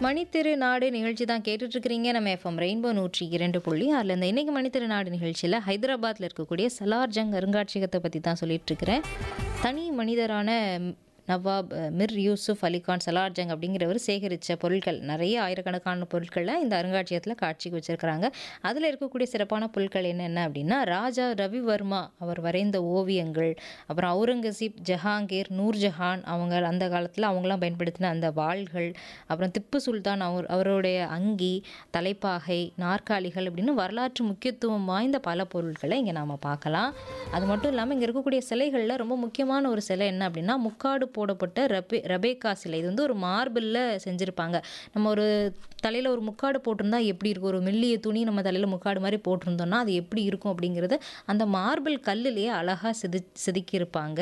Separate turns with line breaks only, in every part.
மணித்திரு நாடு நிகழ்ச்சி தான் கேட்டுட்டு இருக்கிறீங்க நம்ம எஃப்எம் ரெயின்போ நூற்றி இரண்டு புள்ளி அதில் இந்த இன்னைக்கு மணித்திரு நாடு நிகழ்ச்சியில் ஹைதராபாத்தில் இருக்கக்கூடிய சலார்ஜங் அருங்காட்சியகத்தை பற்றி தான் சொல்லிட்டு இருக்கிறேன் தனி மனிதரான நவாப் அஹ், மிர் யூசுப் அலிகான் சலார்ஜங் அப்படிங்கிறவர் சேகரித்த பொருட்கள் நிறைய ஆயிரக்கணக்கான பொருட்களை இந்த அருங்காட்சியகத்தில் காட்சிக்கு வச்சிருக்கிறாங்க அதில் இருக்கக்கூடிய சிறப்பான பொருட்கள் என்னென்ன அப்படின்னா ராஜா ரவிவர்மா அவர் வரைந்த ஓவியங்கள் அப்புறம் அவுரங்கசீப் ஜஹாங்கீர் நூர்ஜஹான் அவங்க அந்த காலத்தில் அவங்களாம் பயன்படுத்தின அந்த வாள்கள் அப்புறம் திப்பு சுல்தான் அவர் அவருடைய அங்கி தலைப்பாகை நாற்காலிகள் அப்படின்னு வரலாற்று முக்கியத்துவம் வாய்ந்த பல பொருட்களை இங்கே நாம் பார்க்கலாம் அது மட்டும் இல்லாமல் இங்கே இருக்கக்கூடிய சிலைகளில் ரொம்ப முக்கியமான ஒரு சிலை என்ன அப்படின்னா முக்காடு போடப்பட்ட ரபே ரபேக்கா சிலை இது வந்து ஒரு மார்பிளில் செஞ்சுருப்பாங்க நம்ம ஒரு தலையில் ஒரு முக்காடு போட்டிருந்தா எப்படி இருக்கும் ஒரு மெல்லிய துணி நம்ம தலையில் முக்காடு மாதிரி போட்டிருந்தோம்னா அது எப்படி இருக்கும் அப்படிங்கிறது அந்த மார்பிள் கல்லுலேயே அழகாக செது செதுக்கியிருப்பாங்க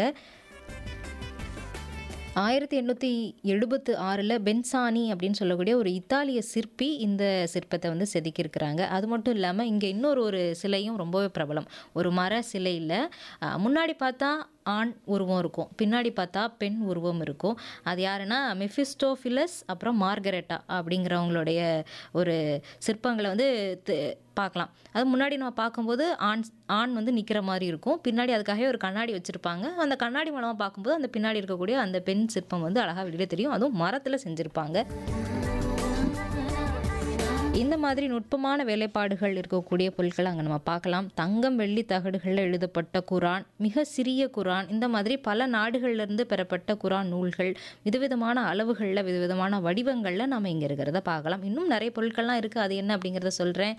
ஆயிரத்தி எண்ணூற்றி எழுபத்து ஆறில் பென்சானி அப்படின்னு சொல்லக்கூடிய ஒரு இத்தாலிய சிற்பி இந்த சிற்பத்தை வந்து செதுக்கியிருக்கிறாங்க அது மட்டும் இல்லாமல் இங்கே இன்னொரு ஒரு சிலையும் ரொம்பவே பிரபலம் ஒரு மர சிலையில் அஹ், முன்னாடி பார்த்தா ஆண் உருவம் இருக்கும் பின்னாடி பார்த்தா பெண் உருவம் இருக்கும் அது யாருன்னா மெஃபிஸ்டோஃபிலஸ் அப்புறம் மார்கரெட்டா அப்படிங்கிறவங்களுடைய ஒரு சிற்பங்களை வந்து தி- பார்க்கலாம் அது முன்னாடி நம்ம பார்க்கும்போது ஆண் ஆண் வந்து நிற்கிற மாதிரி இருக்கும் பின்னாடி அதுக்காகவே ஒரு கண்ணாடி வச்சுருப்பாங்க அந்த கண்ணாடி மூலமாக பார்க்கும்போது அந்த பின்னாடி இருக்கக்கூடிய அந்த பெண் சிற்பம் வந்து அழகாக வெளியில தெரியும் அதுவும் மரத்தில் செஞ்சுருப்பாங்க இந்த மாதிரி நுட்பமான வேலைப்பாடுகள் இருக்கக்கூடிய பொருட்களை அங்கே நம்ம பார்க்கலாம் தங்கம் வெள்ளி தகடுகளில் எழுதப்பட்ட குரான் மிக சிறிய குரான் இந்த மாதிரி பல நாடுகள்லேருந்து பெறப்பட்ட குரான் நூல்கள் விதவிதமான அளவுகளில் விதவிதமான வடிவங்களில் நம்ம இங்கே இருக்கிறத பார்க்கலாம் இன்னும் நிறைய பொருட்கள்லாம் இருக்குது அது என்ன அப்படிங்கிறத சொல்கிறேன்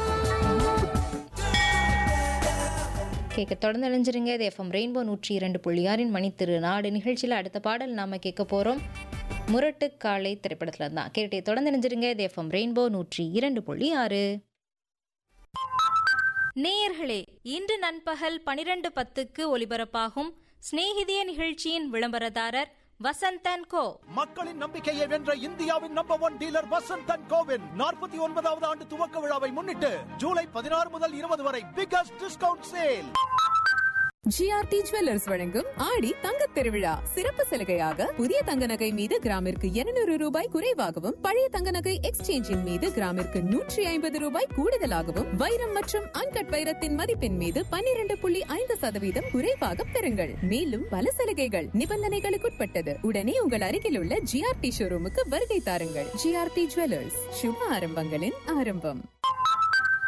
கேட்க தொடர்ந்து இணைஞ்சிருங்க இது எஃப்எம் ரெயின்போ நூற்றி இரண்டு புள்ளி ஆறின் மணித்திரு நாடு நிகழ்ச்சியில் அடுத்த பாடல் நாம கேட்க போகிறோம் முரட்டு காலை திரைப்படத்தில் தான் கேட்டே தொடர்ந்து இணைஞ்சிருங்க இது எஃப்எம் ரெயின்போ நூற்றி இரண்டு புள்ளி ஆறு
நேயர்களே இன்று நண்பகல் பனிரெண்டு பத்துக்கு ஒலிபரப்பாகும் சிநேகிதிய நிகழ்ச்சியின் விளம்பரதாரர் வசந்தன் கோ
மக்களின் நம்பிக்கையை வென்ற இந்தியாவின் நம்பர் ஒன் டீலர் வசந்தன் கோவின் நாற்பத்தி ஒன்பதாவது ஆண்டு துவக்க விழாவை முன்னிட்டு ஜூலை பதினாறு முதல் இருபது வரை biggest discount sale
GRT jewellers வழங்கும் ஆடி தங்கத் திருவிழா சிறப்பு சலுகையாக புதிய தங்க நகை மீது கிராமிற்கு 200 ரூபாய் குறைவாகவும் பழைய தங்க நகை எக்ஸ்சேஞ்சின் மீது கிராமிற்கு நூற்றி ஐம்பது ரூபாய் கூடுதலாகவும் வைரம் மற்றும் அன்கட் வைரத்தின் மதிப்பின் மீது 12.5% புள்ளி ஐந்து சதவீதம் குறைவாக பெறுங்கள் மேலும் பல சலுகைகள் நிபந்தனைகளுக்குட்பட்டது உடனே உங்கள் அருகில் உள்ள ஜிஆர்டி ஷோரூமுக்கு வருகை தாருங்கள் ஜிஆர்டி ஜுவல்லர்ஸ் சுப ஆரம்பங்களின் ஆரம்பம்